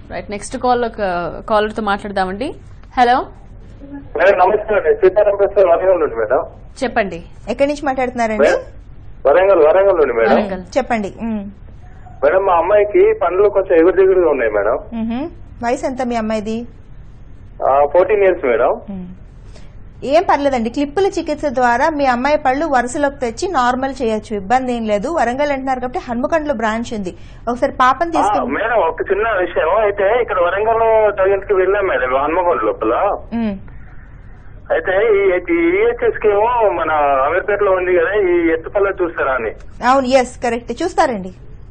Right next call caller తో మాట్లాడదామండి hello madam నమస్తే అండి సీతారాం ప్రసాద్ వరంగల్ నుండి మేడం చెప్పండి ఎక్కడి నుంచి మాట్లాడుతున్నారండి మేడం, వరంగల్ వరంగల్ నుండి మేడం వరంగల్. చెప్పండి ఉమ్. మేడం మా అమ్మాయికి పనులు కొంచెం ఎగురు దిగురుగా ఉన్నాయి మేడం మ్హూ. వయసు ఎంత మీ అమ్మాయిది ఫోర్టీన్ ఇయర్స్ మేడం ఉమ్. ఏం పర్లేదండి క్లిప్పుల చికిత్స ద్వారా మీ అమ్మాయి పళ్ళు వరుసలోకి తెచ్చి నార్మల్ చేయొచ్చు ఇబ్బంది ఏం లేదు వరంగల్ అంటున్నారు కాబట్టి హన్మకొండలో బ్రాంచ్ ఉంది ఒకసారి పాపని ఆ, తీసుకుని మేడం ఒక చిన్న విషయం అయితే ఇక్కడ వరంగల్ తగినకి వెళ్ళాం మేడం హన్మకొండ లోపల ఉమ్. అయితే ఈ ఈహెచ్ఎస్ ఏమో మన అమీర్పేటలో ఉంది కదా ఈ ఎత్తుపల్ల చూస్తారా అని అవును ఎస్ కరెక్ట్ చూస్తారండి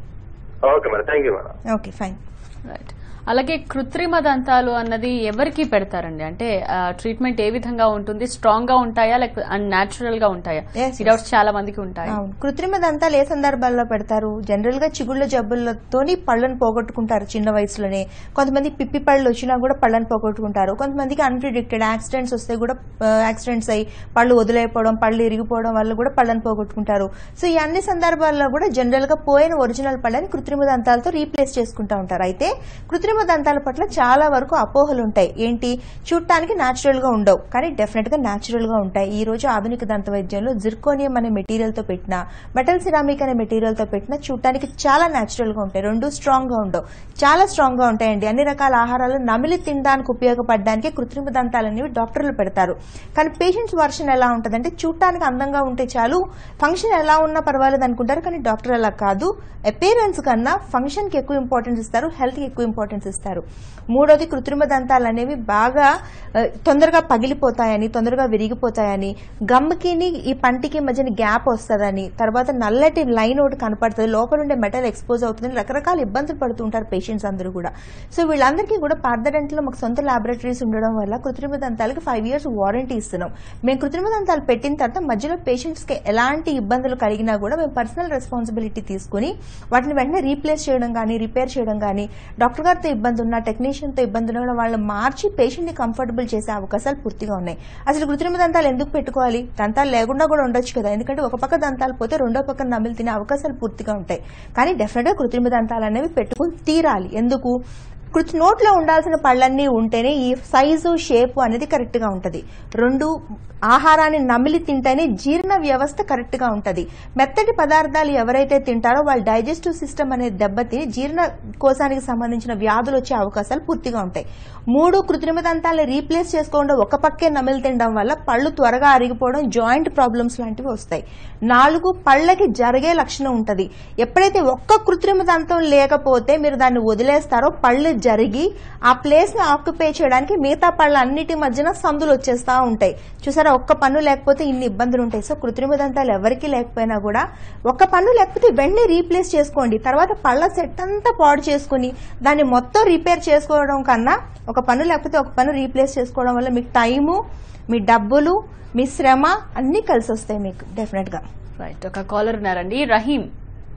okay madam thank you madam okay fine right అలాగే కృత్రిమ దంతాలు అన్నది ఎవరికి పెడతారండి అంటే ట్రీట్మెంట్ ఏ విధంగా ఉంటుంది స్ట్రాంగ్ గా ఉంటాయా లేకపోతే న్యాచురల్ గా ఉంటాయా Yes, ఈ డౌట్స్ చాలా మందికి ఉంటాయి అవును కృత్రిమ దంతాలు ఏ సందర్భాల్లో పెడతారు జనరల్ గా చిగుళ్ళ జబ్బులతోని పళ్ళను పోగొట్టుకుంటారు చిన్న వయసులోనే కొంతమంది పిప్పి పళ్ళు వచ్చినా కూడా పళ్ళను పోగొట్టుకుంటారు కొంతమందికి అన్ప్రిడిక్టెడ్ యాక్సిడెంట్స్ వస్తే కూడా యాక్సిడెంట్స్ అయ్యి పళ్ళు వదిలేయకపోవడం పళ్ళు ఇరిగిపోవడం వల్ల కూడా పళ్ళను పోగొట్టుకుంటారు సో ఈ అన్ని సందర్భాల్లో కూడా జనరల్ గా పోయిన ఒరిజినల్ పళ్ళని కృత్రిమ దంతాలతో రీప్లేస్ చేసుకుంటూ ఉంటారు అయితే కృత్రిమ దంతాల పట్ల చాలా వరకు అపోహలు ఉంటాయి ఏంటి చూడటానికి న్యాచురల్ గా ఉండవు కానీ డెఫినెట్ గా న్యాచురల్ గా ఉంటాయి ఈ రోజు ఆధునిక దంత వైద్యంలో జిర్కోనియం అనే మెటీరియల్ తో పెట్టిన మెటల్ సిరామిక్ అనే మెటీరియల్ తో పెట్టిన చూడటానికి చాలా న్యాచురల్ గా ఉంటాయి రెండు స్ట్రాంగ్ గా ఉండవు చాలా స్ట్రాంగ్ గా ఉంటాయండి అన్ని రకాల ఆహారాలు నమిలి తినడానికి ఉపయోగపడడానికి కృత్రిమ దంతాలు అనేవి డాక్టర్లు పెడతారు కానీ పేషెంట్స్ వర్షన్ ఎలా ఉంటుందంటే చూడటానికి అందంగా ఉంటే చాలు ఫంక్షన్ ఎలా ఉన్నా పర్వాలేదు అనుకుంటారు కానీ డాక్టర్ అలా కాదు అపీరెన్స్ కన్నా ఫంక్షన్ కి ఎక్కువ ఇంపార్టెన్స్ ఇస్తారు హెల్త్ కి ఎక్కువ ఇంపార్టెన్స్ ఇస్తారు మూడోది కృత్రిమ దంతాలు అనేవి బాగా ఆ, తొందరగా పగిలిపోతాయని తొందరగా విరిగిపోతాయని గమ్కిని ఈ పంటికి మధ్యన గ్యాప్ వస్తుందని తర్వాత నల్లటి లైన్ ఒకటి కనపడుతుంది లోపల ఉండే మెటల్ ఎక్స్పోజ్ అవుతుందని రకరకాల ఇబ్బందులు పడుతుంటారు పేషెంట్స్ అందరూ కూడా సో వీళ్ళందరికీ కూడా పార్థడెంట్లో మాకు సొంత ల్యాబొరేటరీస్ ఉండడం వల్ల కృత్రిమ దంతాలకి ఫైవ్ ఇయర్స్ వారంటీ ఇస్తున్నాం మేము కృత్రిమ దంతాలు పెట్టిన తర్వాత మధ్యలో పేషెంట్స్ కి ఎలాంటి ఇబ్బందులు కలిగినా కూడా మేము పర్సనల్ రెస్పాన్సిబిలిటీ తీసుకుని వాటిని వెంటనే రీప్లేస్ చేయడం కానీ రిపేర్ చేయడం కానీ డాక్టర్ గారితో ఇబ్బంది ఉన్నా టెక్నీషియన్ తో ఇబ్బంది ఉన్నా కూడా వాళ్ళని మార్చి పేషెంట్ ని కంఫర్టబుల్ చేసే అవకాశాలు పూర్తిగా ఉన్నాయి అసలు కృత్రిమ దంతాలు ఎందుకు పెట్టుకోవాలి దంతాలు లేకుండా కూడా ఉండొచ్చు కదా ఎందుకంటే ఒక పక్క దంతాలు పోతే రెండో పక్క నమిలి తినే అవకాశాలు పూర్తిగా ఉంటాయి కానీ డెఫినెట్ గా కృత్రిమ దంతాలు అనేవి పెట్టుకుని తీరాలి ఎందుకు కృత్రి నోట్లో ఉండాల్సిన పళ్ళన్నీ ఉంటేనే ఈ సైజు షేపు అనేది కరెక్ట్ గా ఉంటది రెండు ఆహారాన్ని నమిలి తింటేనే జీర్ణ వ్యవస్థ కరెక్ట్ గా ఉంటది మెత్తటి పదార్థాలు ఎవరైతే తింటారో వాళ్ళ డైజెస్టివ్ సిస్టమ్ అనేది దెబ్బతిని జీర్ణ కోశానికి సంబంధించిన వ్యాధులు వచ్చే అవకాశాలు పూర్తిగా ఉంటాయి మూడు కృత్రిమ దంతాలను రీప్లేస్ చేసుకోకుండా ఒక పక్కే నమిలి తినడం వల్ల పళ్ళు త్వరగా అరిగిపోవడం జాయింట్ ప్రాబ్లమ్స్ లాంటివి వస్తాయి నాలుగు పళ్ళకి జరిగే లక్షణం ఉంటది ఎప్పుడైతే ఒక్క కృత్రిమ దంతం లేకపోతే మీరు దాన్ని వదిలేస్తారో పళ్ళు జరిగి ఆ ప్లేస్ ని ఆక్యుపై చేయడానికి మిగతా పళ్ళ అన్నిటి మధ్యన సందులు వచ్చేస్తా ఉంటాయి చూసారా ఒక్క పన్ను లేకపోతే ఇన్ని ఇబ్బందులు ఉంటాయి సో కృత్రిమ దంతాలు ఎవరికి లేకపోయినా కూడా ఒక్క పన్ను లేకపోతే వెంటనే రీప్లేస్ చేసుకోండి తర్వాత పళ్ళ సెట్ అంతా పాడు చేసుకుని దాన్ని మొత్తం రిపేర్ చేసుకోవడం కన్నా ఒక పన్ను లేకపోతే ఒక పన్ను రీప్లేస్ చేసుకోవడం వల్ల మీకు టైము మీ డబ్బులు మీ శ్రమ అన్నీ కలిసి వస్తాయి మీకు డెఫినెట్ గా రైట్ ఒక కాలర్ ఉన్నారండి రహీం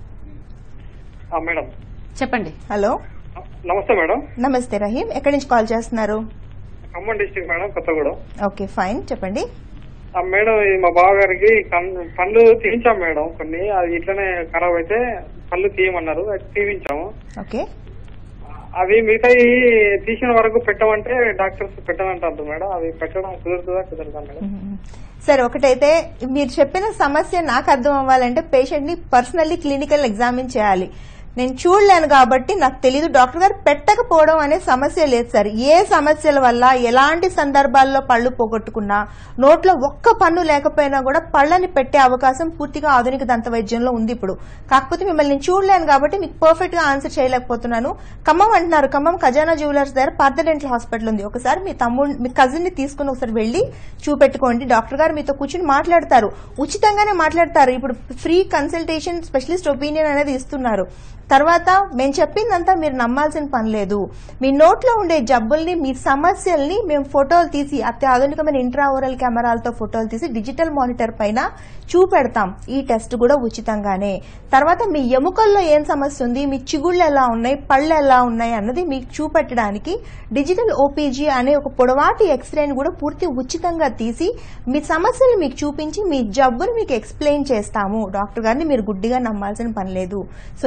ఆ, మేడం చెప్పండి హలో నమస్తే మేడం నమస్తే రహీం ఎక్కడి నుంచి కాల్ చేస్తున్నారు Khammam district madam Kothagudem okay fine చెప్పండి ఆ, మేడం ఇది మా బావగారికి కన్- పళ్ళు తీయించాం మేడం కొన్ని అది ఇట్లనే ఖరాబ్ అయితే పళ్ళు తీయమన్నారు అది తీయించాము ఓకే అవి మిగతా తీసిన వరకు పెట్టమంటే డాక్టర్స్ పెట్టమంటారు మేడం అవి పెట్టడం కుదురుతుందా కుదరదా మేడం మ్మ్. సరే ఒకటైతే మీరు చెప్పిన సమస్య నాకు అర్థం అవ్వాలంటే పేషెంట్ ని పర్సనల్లీ క్లినికల్ ఎగ్జామిన్ చేయాలి నేను చూడలేను కాబట్టి నాకు తెలియదు డాక్టర్ గారు పెట్టకపోవడం అనే సమస్య లేదు సార్ ఏ సమస్యల వల్ల ఎలాంటి సందర్భాల్లో పళ్ళు పోగొట్టుకున్నా నోట్లో ఒక్క పన్ను లేకపోయినా కూడా పళ్ళని పెట్టే అవకాశం పూర్తిగా ఆధునిక దంత వైద్యంలో ఉంది ఇప్పుడు కాకపోతే మిమ్మల్ని నేను చూడలేను కాబట్టి మీకు పర్ఫెక్ట్ గా ఆన్సర్ చేయలేకపోతున్నాను ఖమ్మం అంటున్నారు ఖమ్మం ఖజానా జ్యువెలర్స్ దగ్గర పార్థ డెంటల్ హాస్పిటల్ ఉంది ఒకసారి మీ తమ్ముడు మీ కజిన్ ని తీసుకుని ఒకసారి వెళ్ళి చూపెట్టుకోండి డాక్టర్ గారు మీతో కూర్చుని మాట్లాడతారు ఉచితంగానే మాట్లాడతారు ఇప్పుడు ఫ్రీ కన్సల్టేషన్ స్పెషలిస్ట్ ఒపీనియన్ అనేది ఇస్తున్నారు తర్వాత మేము చెప్పిందంతా మీరు నమ్మాల్సిన పని లేదు మీ నోట్లో ఉండే జబ్బుల్ని మీ సమస్యల్ని మేము ఫోటోలు తీసి అత్యాధునికమైన ఇంట్రాఓరల్ కెమెరాలతో ఫోటోలు తీసి డిజిటల్ మానిటర్ పైన చూపెడతాం ఈ టెస్ట్ కూడా ఉచితంగానే తర్వాత మీ ఎముకల్లో ఏం సమస్య ఉంది మీ చిగుళ్ళు ఎలా ఉన్నాయి పళ్ళు ఎలా ఉన్నాయి అన్నది మీకు చూపెట్టడానికి డిజిటల్ ఓపీజీ అనే ఒక పొడవాటి ఎక్స్రేని కూడా పూర్తి ఉచితంగా తీసి మీ సమస్యలు మీకు చూపించి మీ జబ్బును మీకు ఎక్స్ప్లెయిన్ చేస్తాము డాక్టర్ గారిని మీరు గుడ్డిగా నమ్మాల్సిన పని లేదు సో మీరు మీ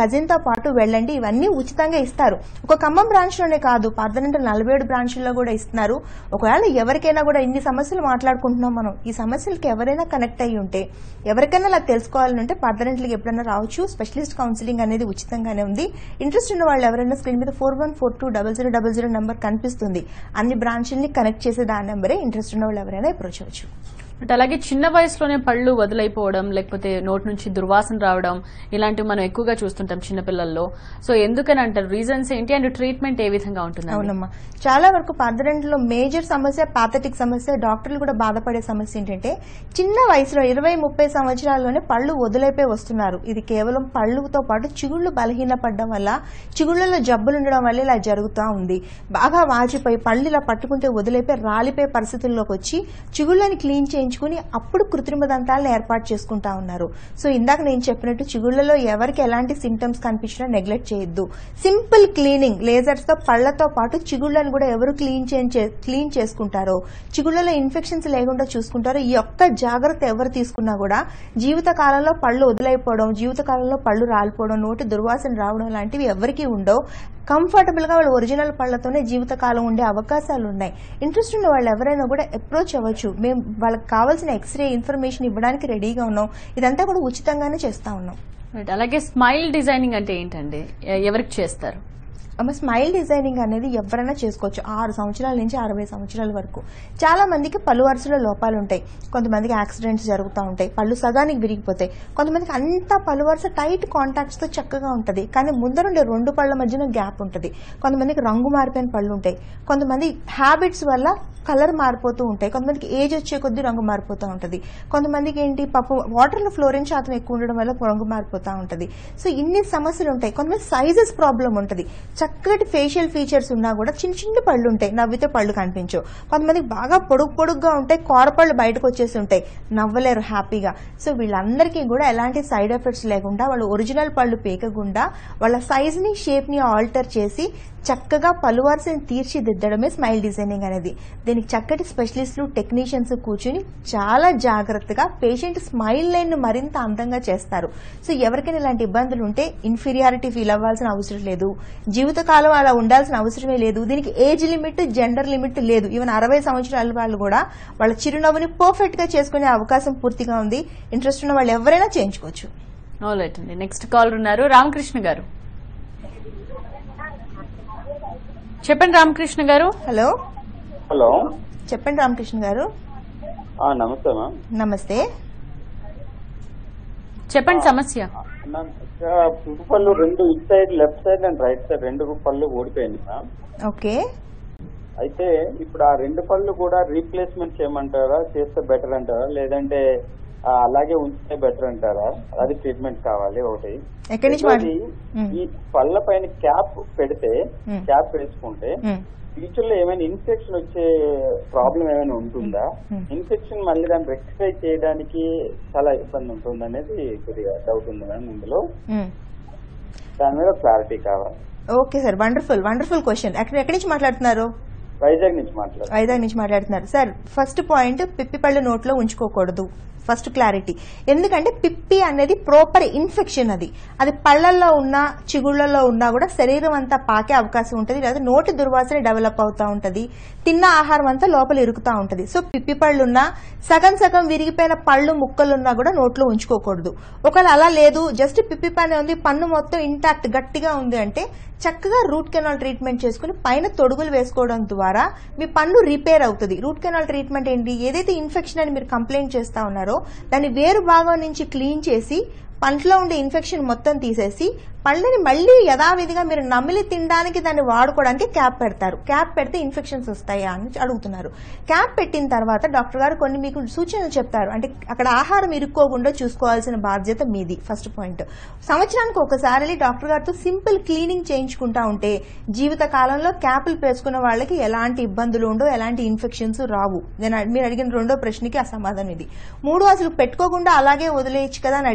కజిన్ తో పాటు వెళ్ళండి ఇవన్నీ ఉచితంగా ఇస్తారు ఒక ఖమ్మం బ్రాంచ్ లోనే కాదు పార్లమెంట్ నలభై ఏడు బ్రాంచ్ల్లో కూడా ఇస్తున్నారు ఒకవేళ ఎవరికైనా కూడా ఇన్ని సమస్యలు మాట్లాడుకుంటున్నాం మనం ఈ సమస్యలకి ఎవరైనా కనెక్ట్ అయ్యి ఉంటే ఎవరికైనా అలా తెలుసుకోవాలని ఉంటే పార్లమెంట్లకి ఎప్పుడైనా రావచ్చు స్పెషలిస్ట్ కౌన్సిలింగ్ అనేది ఉచితంగానే ఉంది ఇంట్రెస్ట్ ఉన్న వాళ్ళు ఎవరైనా స్క్రీన్ మీద four one four two double zero double zero number కనిపిస్తుంది అన్ని బ్రాంచ్ల్ని కనెక్ట్ చేసే దాని నెంబరే ఇంట్రెస్ట్ ఉన్న వాళ్ళు ఎవరైనా అప్రోచ్ అవ్వచ్చు బట్ అలాగే చిన్న వయసులోనే పళ్ళు వదిలైపోవడం లేకపోతే నోటి నుంచి దుర్వాసన రావడం ఇలాంటివి మనం ఎక్కువగా చూస్తుంటాం చిన్నపిల్లల్లో సో ఎందుకని అంటారు రీజన్స్ ఏంటి అండ్ ట్రీట్మెంట్ ఏ విధంగా ఉంటుంది అవునమ్మా చాలా వరకు పార్లమెంట్లో మేజర్ సమస్య పాథటిక్ సమస్య డాక్టర్లు కూడా బాధపడే సమస్య ఏంటంటే చిన్న వయసులో ఇరవై ముప్పై సంవత్సరాల్లోనే పళ్ళు వదిలైపోయి వస్తున్నారు ఇది కేవలం పళ్ళుతో పాటు చిగుళ్ళు బలహీనపడడం వల్ల చిగుళ్ళలో జబ్బులు ఉండడం వల్ల ఇలా జరుగుతూ ఉంది బాగా వాచిపోయి పళ్ళు ఇలా పట్టుకుంటే వదిలైపోయి రాలిపోయే పరిస్థితుల్లోకి వచ్చి చిగుళ్ళని క్లీన్ చేయించుకుని అప్పుడు కృత్రిమ దంతాలను ఏర్పాటు చేసుకుంటా ఉన్నారు సో ఇందాక నేను చెప్పినట్టు చిగుళ్ళలో ఎవరికి ఎలాంటి సింటమ్స్ కనిపించినా నెగ్లెక్ట్ చేయొద్దు సింపుల్ క్లీనింగ్ లేజర్స్ తో పళ్లతో పాటు చిగుళ్ళని కూడా ఎవరు క్లీన్ చే- క్లీన్ చేసుకుంటారో చిగుళ్ళలో ఇన్ఫెక్షన్స్ లేకుండా చూసుకుంటారో ఈ ఒక్క జాగ్రత్త ఎవరు తీసుకున్నా కూడా జీవిత కాలంలో పళ్ళు వదిలైపోవడం జీవిత కాలంలో పళ్ళు రాలిపోవడం నోటి దుర్వాసన రావడం లాంటివి ఎవరికీ ఉండవు కంఫర్టబుల్ గా వాళ్ళు ఒరిజినల్ పళ్ళతోనే జీవితకాలం ఉండే అవకాశాలు ఉన్నాయి ఇంట్రెస్ట్ ఉన్న వాళ్ళు ఎవరైనా కూడా అప్రోచ్ అవ్వచ్చు మేము వాళ్ళకి కావాల్సిన ఎక్స్రే ఇన్ఫర్మేషన్ ఇవ్వడానికి రెడీగా ఉన్నాం ఇదంతా కూడా ఉచితంగానే చేస్తా ఉన్నాం Right. అలాగే స్మైల్ డిజైనింగ్ అంటే ఏంటండి ఎ- ఎవరికి చేస్తారు అమ్మ స్మైల్ డిజైనింగ్ అనేది ఎవరైనా చేసుకోవచ్చు ఆరు సంవత్సరాల నుంచి అరవై సంవత్సరాల వరకు చాలా మందికి పలు వరుసలో లోపాలు ఉంటాయి కొంతమందికి యాక్సిడెంట్స్ జరుగుతూ ఉంటాయి పళ్ళు సగానికి విరిగిపోతాయి కొంతమందికి అంతా పలు వరుస టైట్ కాంటాక్ట్స్ తో చక్కగా ఉంటుంది కానీ ముందరుండే రెండు పళ్ళ మధ్యన గ్యాప్ ఉంటుంది కొంతమందికి రంగు మారిపోయిన పళ్ళు ఉంటాయి కొంతమంది హ్యాబిట్స్ వల్ల కలర్ మారిపోతూ ఉంటాయి కొంతమందికి ఏజ్ వచ్చే కొద్దీ రంగు మారిపోతూ ఉంటుంది కొంతమందికి ఏంటి పాప వాటర్లో ఫ్లోరిన్ శాతం ఎక్కువ ఉండడం వల్ల రంగు మారిపోతూ ఉంటుంది సో ఇన్ని సమస్యలు ఉంటాయి కొంతమంది సైజెస్ ప్రాబ్లం ఉంటుంది చక్కటి ఫేషియల్ ఫీచర్స్ ఉన్నా కూడా చిన్న చిన్న పళ్ళు ఉంటాయి నవ్వితే పళ్ళు కనిపించవు కొంతమందికి బాగా పొడుగు పొడుగ్గా ఉంటాయి కూరపళ్ళు బయటకు వచ్చేసి ఉంటాయి నవ్వలేరు హ్యాపీగా సో వీళ్ళందరికీ కూడా ఎలాంటి సైడ్ ఎఫెక్ట్స్ లేకుండా వాళ్ళు ఒరిజినల్ పళ్ళు పీకకుండా వాళ్ళ సైజ్ని షేప్ని ఆల్టర్ చేసి చక్కగా పలువార్సిని తీర్చిదిద్దడమే స్మైల్ డిజైనింగ్ అనేది దీనికి చక్కటి స్పెషలిస్టులు టెక్నీషియన్స్ కూర్చుని చాలా జాగ్రత్తగా పేషెంట్ స్మైల్ లైన్ ను మరింత అందంగా చేస్తారు సో ఎవరికైనా ఇలాంటి ఇబ్బందులు ఉంటే ఇన్ఫీరియారిటీ ఫీల్ అవ్వాల్సిన అవసరం లేదు జీవితకాలం అలా ఉండాల్సిన అవసరమే లేదు దీనికి ఏజ్ లిమిట్ జెండర్ లిమిట్ లేదు ఈవెన్ అరవై సంవత్సరాల వాళ్ళు కూడా వాళ్ళ చిరునవ్వుని పర్ఫెక్ట్ గా చేసుకునే అవకాశం పూర్తిగా ఉంది ఇంట్రెస్ట్ ఉన్న వాళ్ళు ఎవరైనా చేయించుకోవచ్చు రైట్ అండి నెక్స్ట్ కాల్ ఉన్నారు రామకృష్ణ గారు చెప్పండి రామకృష్ణ గారు హలో హలో చెప్పండి రామకృష్ణ గారు ఆ, నమస్తే మ్యామ్ నమస్తే చెప్పండి సమస్య మ్యామ్ ఇక్కడ పువ్వు పళ్ళు రెండు ఇటు side left side and right side రెండు పళ్ళు ఓడిపోయింది మ్యామ్ ఓకే అయితే ఇప్పుడు ఆ రెండు పళ్ళు కూడా రీప్లేస్మెంట్ చేయమంటారా చేస్తే బెటర్ అంటారా లేదంటే ఆ, అలాగే ఉంచితే బెటర్ అంటారా అది ట్రీట్మెంట్ కావాలి ఒకటి ఎక్కడి నుంచి రెండోది, మ్మ్. ఈ పళ్ళ పైన క్యాప్ పెడితే మ్మ్. క్యాప్ వేసుకుంటే మ్మ్. ఫ్యూచర్ లో ఏమైనా ఇన్ఫెక్షన్ వచ్చే ప్రాబ్లం ఏమైనా ఉంటుందా Hmm. ఇన్ఫెక్షన్ మళ్ళీ దాన్ని రెక్టిఫై చేయడానికి చాలా ఇబ్బంది ఉంటుంది అనేది కొద్దిగా డౌట్ ఉంది మ్యామ్ ఇందులో మ్మ్. దాని మీద క్లారిటీ కావాలి okay sir wonderful wonderful question ఎక్కడ ఎక్కడి నుంచి మాట్లాడుతున్నారు వైజాగ్ నుంచి మాట్లాడు వైజాగ్ నుంచి మాట్లాడుతున్నారు సార్ ఫస్ట్ పాయింట్ పిప్పి పళ్ళు నోట్లో ఉంచుకోకూడదు ఫస్ట్ క్లారిటీ ఎందుకంటే పిప్పి అనేది ప్రాపర్ ఇన్ఫెక్షన్ అది అది పళ్ళల్లో ఉన్నా చిగుళ్ళలో ఉన్నా కూడా శరీరం అంతా పాకే అవకాశం ఉంటుంది లేదా నోటి దుర్వాసన డెవలప్ అవుతా ఉంటది తిన్న ఆహారం అంతా లోపల ఇరుకుతా ఉంటది సో పిప్పి పళ్ళు ఉన్నా సగం సగం విరిగిపోయిన పళ్ళు ముక్కలున్నా కూడా నోట్లో ఉంచుకోకూడదు ఒకవేళ అలా లేదు జస్ట్ పిప్పి పని ఉంది పన్ను మొత్తం ఇంటాక్ట్ గట్టిగా ఉంది అంటే చక్కగా రూట్ కెనాల్ ట్రీట్మెంట్ చేసుకుని పైన తొడుగులు వేసుకోవడం ద్వారా మీ పన్ను రిపేర్ అవుతుంది రూట్ కెనాల్ ట్రీట్మెంట్ ఏంటి ఏదైతే ఇన్ఫెక్షన్ అని మీరు కంప్లైంట్ చేస్తా ఉన్నారో దాన్ని వేరు భాగం నుంచి క్లీన్ చేసి పంటలో ఉండే ఇన్ఫెక్షన్ మొత్తం తీసేసి పళ్ళని మళ్ళీ యథావిధిగా మీరు నమిలి తినడానికి దాన్ని వాడుకోవడానికి క్యాప్ పెడతారు క్యాప్ పెడితే ఇన్ఫెక్షన్స్ వస్తాయా అని అడుగుతున్నారు క్యాప్ పెట్టిన తర్వాత డాక్టర్ గారు కొన్ని మీకు సూచనలు చెప్తారు అంటే అక్కడ ఆహారం ఇరుక్కోకుండా చూసుకోవాల్సిన బాధ్యత మీది ఫస్ట్ పాయింట్ సంవత్సరానికి ఒకసారి డాక్టర్ గారితో సింపుల్ క్లీనింగ్ చేయించుకుంటా ఉంటే జీవిత కాలంలో క్యాపులు పేసుకున్న వాళ్ళకి ఎలాంటి ఇబ్బందులు ఉండవు ఎలాంటి ఇన్ఫెక్షన్స్ రావు నేను అడి- మీరు అడిగిన రెండో ప్రశ్నకి ఆ సమాధానం ఇది మూడు అసలు పెట్టుకోకుండా అలాగే వదిలేయచ్చు కదా అని అడిగారు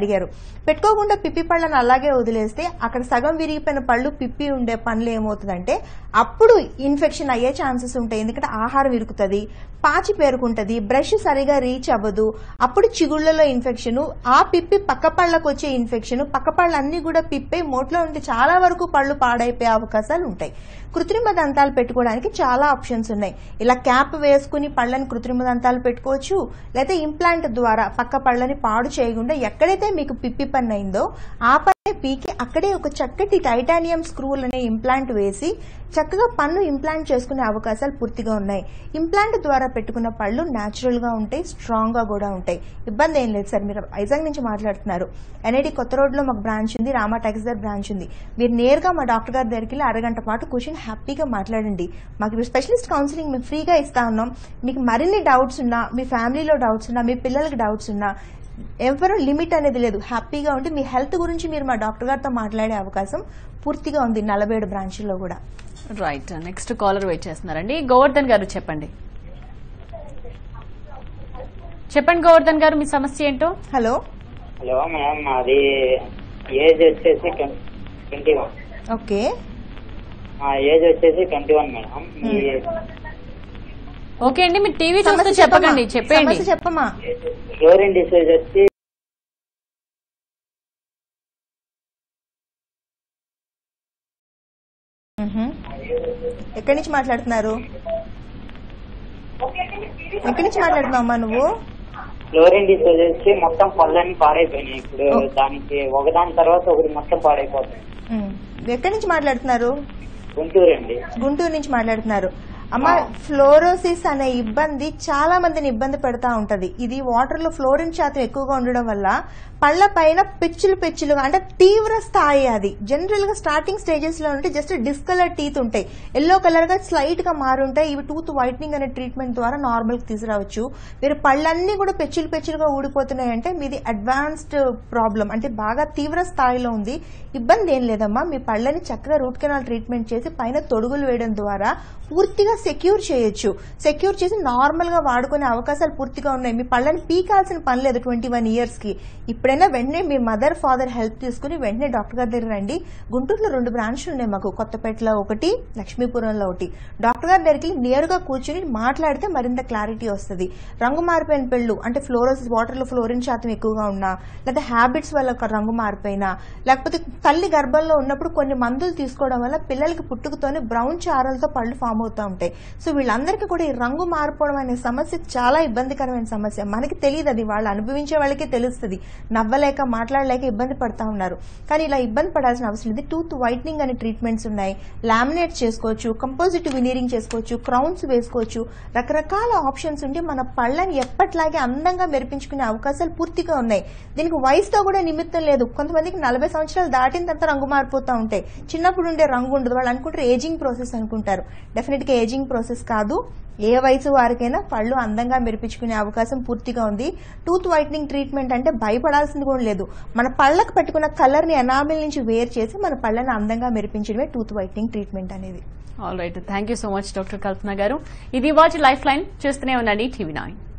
పెట్టుకోకుండా పిప్పి పళ్ళని అలాగే వదిలేస్తే అక్కడ సగం విరిగిపోయిన పళ్ళు పిప్పి ఉండే పనులు ఏమవుతుందంటే అప్పుడు ఇన్ఫెక్షన్ అయ్యే ఛాన్సెస్ ఉంటాయి ఎందుకంటే ఆహారం ఇరుకుతుంది పాచి పేరుకుంటది బ్రష్ సరిగా రీచ్ అవ్వదు అప్పుడు చిగుళ్లలో ఇన్ఫెక్షన్ ఆ పిప్పి పక్క పళ్ళకు వచ్చే ఇన్ఫెక్షన్ పక్క పళ్ళు అన్ని కూడా పిప్పై మోట్లో ఉంటే చాలా వరకు పళ్ళు పాడైపోయే అవకాశాలు ఉంటాయి కృత్రిమ దంతాలు పెట్టుకోవడానికి చాలా ఆప్షన్స్ ఉన్నాయి ఇలా క్యాప్ వేసుకుని పళ్ళని కృత్రిమ దంతాలు పెట్టుకోవచ్చు లేదా ఇంప్లాంట్ ద్వారా పక్క పళ్ళని పాడు చేయకుండా ఎక్కడైతే మీకు పిప్పి పన్ను అయిందో ఆ పన్ను పీకి అక్కడే ఒక చక్కటి టైటానియం స్క్రూల్ అనే ఇంప్లాంట్ వేసి చక్కగా పన్ను ఇంప్లాంట్ చేసుకునే అవకాశాలు పూర్తిగా ఉన్నాయి ఇంప్లాంట్ ద్వారా పెట్టుకున్న పళ్ళు న్యాచురల్ గా ఉంటాయి స్ట్రాంగ్ గా కూడా ఉంటాయి ఇబ్బంది ఏం లేదు సార్ మీరు వైజాగ్ నుంచి మాట్లాడుతున్నారు ఎన్ఐటి కొత్త రోడ్లో మాకు బ్రాంచ్ ఉంది రామా టెక్స్ దగ్గర బ్రాంచ్ ఉంది మీరు నేరుగా మా డాక్టర్ గారి దగ్గరికి వెళ్ళి అరగంట పాటు కూర్చొని హ్యాపీగా మాట్లాడండి మాకు ఇప్పుడు స్పెషలిస్ట్ కౌన్సిలింగ్ మేము ఫ్రీగా ఇస్తా ఉన్నాం మీకు మరిన్ని డౌట్స్ ఉన్నా మీ ఫ్యామిలీలో డౌట్స్ ఉన్నా మీ పిల్లలకి డౌట్స్ ఉన్నా ఎవరు లిమిట్ అనేది లేదు హ్యాపీగా ఉంటే మీ హెల్త్ గురించి మీరు మా డాక్టర్ గారితో మాట్లాడే అవకాశం పూర్తిగా ఉంది నలభై ఏడు బ్రాంచ్లో కూడా రైట్ నెక్స్ట్ కాలర్ వెయిట్ చేస్తున్నారండి గోవర్ధన్ గారు చెప్పండి చెప్పండి గోవర్ధన్ గారు మీ సమస్య ఏంటో హలో హలో మేడం మాది ఏజ్ వచ్చేసి ట్వంటీ వన్ ఓకే మా ఏజ్ వచ్చేసి ట్వంటీ వన్ మేడం మీ ఓకే అండి మీరు టీవీ చూస్తూ సమస్య చెప్పకండి చెప్పమ్మా. చెప్పండి సమస్య చెప్పమ్మా ఫ్లోరిన్ డిసీజ్ వచ్చి మ్హూ. ఎక్కడి నుంచి మాట్లాడుతున్నారు ఎక్కడి నుంచి మాట్లాడుతున్నావమ్మా నువ్వు ఫ్లోరిన్ డిసీజ్ వచ్చి మొత్తం పళ్ళని పాడైపోయినాయి ఇప్పుడు దానికి ఒకదాని తర్వాత ఒకటి మొత్తం పాడైపోతుంది మ్. ఎక్కడి నుంచి మాట్లాడుతున్నారు గుంటూరు అండి గుంటూరు నుంచి మాట్లాడుతున్నారు అమ్మ ఫ్లోరోసిస్ అనే ఇబ్బంది చాలా మందిని ఇబ్బంది పెడతా ఉంటది ఇది వాటర్ లో ఫ్లోరిన్ శాతం ఎక్కువగా ఉండడం వల్ల పళ్ళ పైన పెచ్చులు పెచ్చులుగా అంటే తీవ్ర స్థాయి అది జనరల్ గా స్టార్టింగ్ స్టేజెస్ లో ఉంటే జస్ట్ డిస్కలర్ టీత్ ఉంటాయి ఎల్లో కలర్ గా స్లైట్ గా మారుంటాయి ఇవి టూత్ వైట్నింగ్ అనే ట్రీట్మెంట్ ద్వారా నార్మల్ కి తీసుకురావచ్చు మీరు పళ్ళన్నీ కూడా పెచ్చులు పెచ్చులుగా ఊడిపోతున్నాయి అంటే మీది అడ్వాన్స్డ్ ప్రాబ్లం అంటే బాగా తీవ్ర స్థాయిలో ఉంది ఇబ్బంది ఏం లేదమ్మా మీ పళ్ళని చక్కగా రూట్ కెనాల్ ట్రీట్మెంట్ చేసి పైన తొడుగులు వేయడం ద్వారా పూర్తిగా సెక్యూర్ చేయొచ్చు సెక్యూర్ చేసి నార్మల్ గా వాడుకునే అవకాశాలు పూర్తిగా ఉన్నాయి మీ పళ్ళని పీకాల్సిన పని లేదు ట్వంటీ వన్ ఇయర్స్ కి ఇప్పుడైనా వెంటనే మీ మదర్ ఫాదర్ హెల్ప్ తీసుకుని వెంటనే డాక్టర్ గారి దగ్గర రండి గుంటూరులో రెండు బ్రాంచ్లు ఉన్నాయి మాకు కొత్తపేటలో ఒకటి లక్ష్మీపురంలో ఒకటి డాక్టర్ గారి దగ్గరికి వెళ్ళి నేరుగా కూర్చుని మాట్లాడితే మరింత క్లారిటీ వస్తుంది రంగు మారిపోయిన పెళ్ళు అంటే ఫ్లోరోసిస్ వాటర్ లో ఫ్లోరిన్ శాతం ఎక్కువగా ఉన్నా లేదా హ్యాబిట్స్ వల్ల ఒక రంగు మారిపోయినా లేకపోతే తల్లి గర్భంలో ఉన్నప్పుడు కొన్ని మందులు తీసుకోవడం వల్ల పిల్లలకి పుట్టుకతోనే బ్రౌన్ చారలతో పళ్ళు ఫామ్ అవుతూ ఉంటాయి సో వీళ్ళందరికీ కూడా ఈ రంగు మారిపోవడం అనే సమస్య చాలా ఇబ్బందికరమైన సమస్య మనకి తెలియదు అది వాళ్ళు అనుభవించే వాళ్ళకే తెలుస్తుంది నవ్వలేక మాట్లాడలేక ఇబ్బంది పడతా ఉన్నారు కానీ ఇలా ఇబ్బంది పడాల్సిన అవసరం లేదు టూత్ వైట్నింగ్ అనే ట్రీట్మెంట్స్ ఉన్నాయి లామినేట్ చేసుకోవచ్చు కంపోజిట్ వినీరింగ్ చేసుకోవచ్చు క్రౌన్స్ వేసుకోవచ్చు రకరకాల ఆప్షన్స్ ఉంటే మన పళ్ళని ఎప్పట్లాగే అందంగా మెరిపించుకునే అవకాశాలు పూర్తిగా ఉన్నాయి దీనికి వయసుతో కూడా నిమిత్తం లేదు కొంతమందికి నలభై సంవత్సరాలు దాటిన తర్వాత రంగు మారిపోతూ ఉంటాయి చిన్నప్పుడు ఉండే రంగు ఉండదు వాళ్ళు అనుకుంటారు ఏజింగ్ ప్రాసెస్ అనుకుంటారు డెఫినెట్ గా ఏజింగ్ ప్రాసెస్ కాదు ఏ వయసు వారికైనా పళ్ళు అందంగా మెరిపించుకునే అవకాశం పూర్తిగా ఉంది టూత్ వైట్నింగ్ ట్రీట్మెంట్ అంటే భయపడాల్సింది కూడా లేదు మన పళ్ళకు పెట్టుకున్న కలర్ ని ఎనామిల్ నుంచి వేరు చేసి మన పళ్ళని అందంగా మెరిపించడమే టూత్ వైట్నింగ్ ట్రీట్మెంట్ అనేది all right thank you so much doctor Kalpana గారు ఇది వాచ్ లైఫ్ లైన్ చూస్తూనే ఉండండి టీవీ నైన్